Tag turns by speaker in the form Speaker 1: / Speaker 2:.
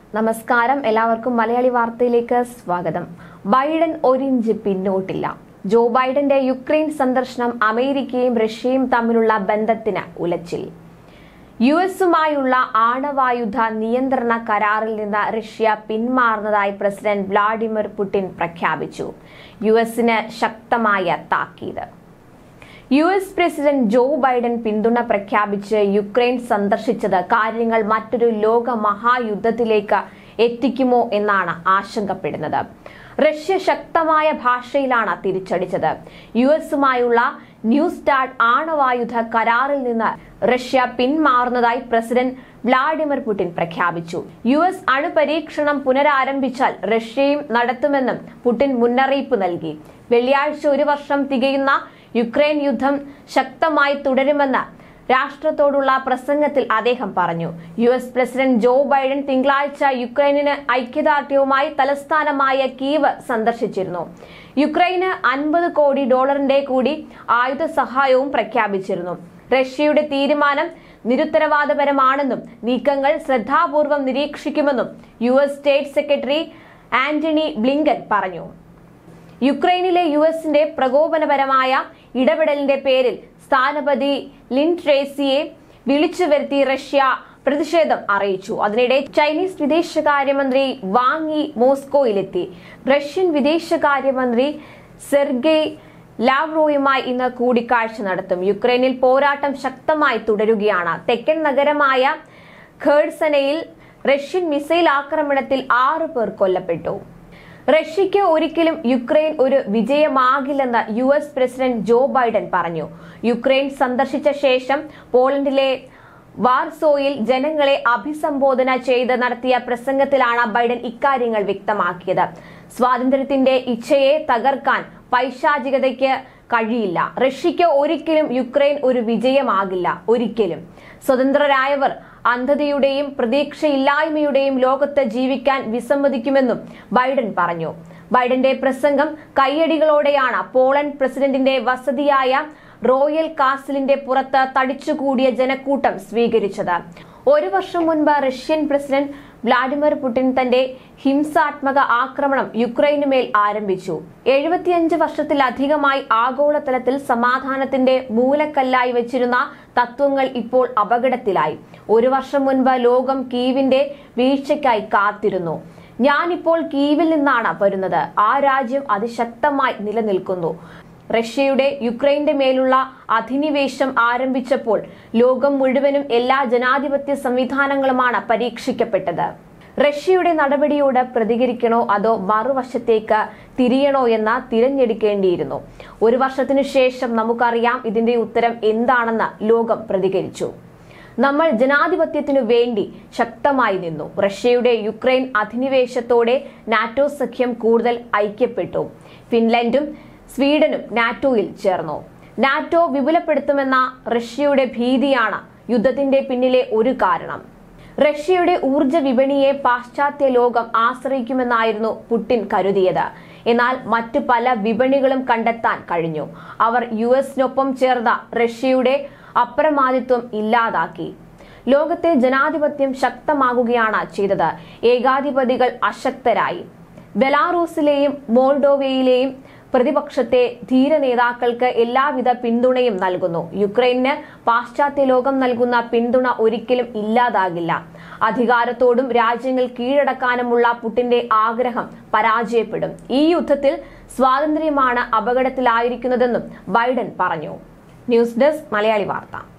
Speaker 1: നമസ്കാരം എല്ലാവർക്കും മലയാളി വാർത്തയിലേക്ക് സ്വാഗതം ബൈഡൻ ഒരിഞ്ച് പിന്നോട്ടില്ല ജോ ബൈഡന്റെ യുക്രൈൻ സന്ദർശനം അമേരിക്കയും റഷ്യയും തമ്മിലുള്ള ബന്ധത്തിന് ഉലച്ചിൽ യു എസുമായുള്ള ആണവായുധ നിയന്ത്രണ കരാറിൽ നിന്ന് റഷ്യ പിന്മാറുന്നതായി പ്രസിഡന്റ് വ്ളാഡിമിർ പുടിൻ പ്രഖ്യാപിച്ചു യു എസിന് ശക്തമായ താക്കീത് U S president Joe Biden പിന്തുണ പ്രഖ്യാപിച്ച് യുക്രൈൻ സന്ദർശിച്ചത് കാര്യങ്ങൾ മറ്റൊരു ലോക മഹായുദ്ധത്തിലേക്ക് എത്തിക്കുമോ എന്നാണ് ആശങ്കപ്പെടുന്നത് റഷ്യ ശക്തമായ ഭാഷയിലാണ് തിരിച്ചടിച്ചത് യു എസുമായുള്ള ന്യൂ സ്റ്റാർട്ട് ആണവായുധ കരാറിൽ നിന്ന് റഷ്യ പിന്മാറുന്നതായി പ്രസിഡന്റ് വ്ളാഡിമിർ പുടിൻ പ്രഖ്യാപിച്ചു യു എസ് അണുപരീക്ഷണം പുനരാരംഭിച്ചാൽ റഷ്യയും നടത്തുമെന്നും പുടിൻ മുന്നറിയിപ്പ് നൽകി വെള്ളിയാഴ്ച ഒരു വർഷം തികയുന്ന യുക്രൈൻ യുദ്ധം ശക്തമായി തുടരുമെന്ന് രാഷ്ട്രത്തോടുള്ള പ്രസംഗത്തിൽ അദ്ദേഹം പറഞ്ഞു U S president Joe Biden തിങ്കളാഴ്ച യുക്രൈനിന് ഐക്യദാർഢ്യവുമായി തലസ്ഥാനമായ കീവ് സന്ദർശിച്ചിരുന്നു യുക്രൈന് അൻപത് കോടി ഡോളറിന്റെ കൂടി ആയുധ സഹായവും പ്രഖ്യാപിച്ചിരുന്നു റഷ്യയുടെ തീരുമാനം നിരുത്തരവാദപരമാണെന്നും നീക്കങ്ങൾ ശ്രദ്ധാപൂർവം നിരീക്ഷിക്കുമെന്നും U S state secretary Antony Blinken പറഞ്ഞു യുക്രൈനിലെ യു എസിന്റെ പ്രകോപനപരമായ ഇടപെടലിന്റെ പേരിൽ സ്ഥാനപതി ലിൻ ട്രേസിയെ വിളിച്ചു വരുത്തി റഷ്യ പ്രതിഷേധം അറിയിച്ചു അതിനിടെ ചൈനീസ് വിദേശകാര്യമന്ത്രി വാങ്ങി മോസ്കോയിലെത്തി റഷ്യൻ വിദേശകാര്യമന്ത്രി സെർഗെയ് ലാവ്റോയുമായി ഇന്ന് കൂടിക്കാഴ്ച നടത്തും യുക്രൈനിൽ പോരാട്ടം ശക്തമായി തുടരുകയാണ് തെക്കൻ നഗരമായ ഖേഡ്സനയിൽ റഷ്യൻ മിസൈൽ ആക്രമണത്തിൽ ആറു പേർ കൊല്ലപ്പെട്ടു റഷ്യയ്ക്ക് ഒരിക്കലും യുക്രൈൻ ഒരു വിജയമാകില്ലെന്ന് U S president Joe Biden പറഞ്ഞു യുക്രൈൻ സന്ദർശിച്ച ശേഷം പോളണ്ടിലെ വാർസോയിൽ ജനങ്ങളെ അഭിസംബോധന ചെയ്ത് നടത്തിയ പ്രസംഗത്തിലാണ് ബൈഡൻ ഇക്കാര്യങ്ങൾ വ്യക്തമാക്കിയത് സ്വാതന്ത്ര്യത്തിന്റെ ഇച്ഛയെ തകർക്കാൻ പൈശാചികതയ്ക്ക് കഴിയില്ല റഷ്യയ്ക്ക് ഒരിക്കലും യുക്രൈൻ ഒരു വിജയമാകില്ല ഒരിക്കലും സ്വതന്ത്രരായവർ അന്ധതയുടെയും പ്രതീക്ഷയില്ലായ്മയുടെയും ലോകത്ത് ജീവിക്കാൻ വിസമ്മതിക്കുമെന്നും ബൈഡൻ പറഞ്ഞു ബൈഡന്റെ പ്രസംഗം കയ്യടികളോടെയാണ് പോളണ്ട് പ്രസിഡന്റിന്റെ വസതിയായ റോയൽ കാസിലിന്റെ പുറത്ത് തടിച്ചുകൂടിയ ജനക്കൂട്ടം സ്വീകരിച്ചത് ഒരു വർഷം മുൻപ് റഷ്യൻ പ്രസിഡന്റ് വ്ളാഡിമിർ പുടിൻ തന്റെ ഹിംസാത്മക ആക്രമണം യുക്രൈനുമേൽ ആരംഭിച്ചു എഴുപത്തിയഞ്ച് വർഷത്തിലധികമായി ആഗോളതലത്തിൽ സമാധാനത്തിന്റെ മൂലക്കല്ലായി വെച്ചിരുന്ന തത്വങ്ങൾ ഇപ്പോൾ അപകടത്തിലായി ഒരു വർഷം മുൻപ് ലോകം കീവിന്റെ വീഴ്ചയ്ക്കായി കാത്തിരുന്നു ഞാനിപ്പോൾ കീവിൽ നിന്നാണ് വരുന്നത് ആ രാജ്യം അതിശക്തമായി നിലനിൽക്കുന്നു റഷ്യയുടെ യുക്രൈന്റെ മേലുള്ള അധിനിവേശം ആരംഭിച്ചപ്പോൾ ലോകം മുഴുവനും എല്ലാ ജനാധിപത്യ സംവിധാനങ്ങളുമാണ് പരീക്ഷിക്കപ്പെട്ടത് റഷ്യയുടെ നടപടിയോട് പ്രതികരിക്കണോ അതോ മറുവശത്തേക്ക് തിരിയണോ എന്ന തിരഞ്ഞെടുക്കേണ്ടിയിരുന്നു ഒരു വർഷത്തിനു ശേഷം നമുക്കറിയാം ഇതിന്റെ ഉത്തരം എന്താണെന്ന് ലോകം പ്രതികരിച്ചു നമ്മൾ ജനാധിപത്യത്തിനു വേണ്ടി ശക്തമായി നിന്നു റഷ്യയുടെ യുക്രൈൻ അധിനിവേശത്തോടെ നാറ്റോ സഖ്യം കൂടുതൽ ഐക്യപ്പെട്ടു ഫിൻലൻഡും സ്വീഡനും നാറ്റോയിൽ ചേർന്നു നാറ്റോ വിപുലപ്പെടുത്തുമെന്ന റഷ്യയുടെ ഭീതിയാണ് യുദ്ധത്തിന്റെ പിന്നിലെ ഒരു കാരണം റഷ്യയുടെ ഊർജ വിപണിയെ പാശ്ചാത്യ ലോകം ആശ്രയിക്കുമെന്നായിരുന്നു പുടിൻ കരുതിയത് എന്നാൽ മറ്റു പല വിപണികളും കണ്ടെത്താൻ കഴിഞ്ഞു അവർ യു എസിനൊപ്പം ചേർന്ന റഷ്യയുടെ അപ്രമാദിത്വം ഇല്ലാതാക്കി ലോകത്തെ ജനാധിപത്യം ശക്തമാകുകയാണ് ചെയ്തത് ഏകാധിപതികൾ അശക്തരായി ബെലാറൂസിലെയും മോൾഡോവയിലെയും പ്രതിപക്ഷത്തെ ധീര നേതാക്കൾക്ക് എല്ലാവിധ പിന്തുണയും നൽകുന്നു യുക്രൈന് പാശ്ചാത്യ ലോകം നൽകുന്ന പിന്തുണ ഒരിക്കലും ഇല്ലാതാകില്ല അധികാരത്തോടും രാജ്യങ്ങൾ കീഴടക്കാനുമുള്ള പുട്ടിന്റെ ആഗ്രഹം പരാജയപ്പെടും ഈ യുദ്ധത്തിൽ സ്വാതന്ത്ര്യമാണ് അപകടത്തിലായിരിക്കുന്നതെന്നും ബൈഡൻ പറഞ്ഞു ന്യൂസ് ഡെസ്ക് മലയാളി വാർത്ത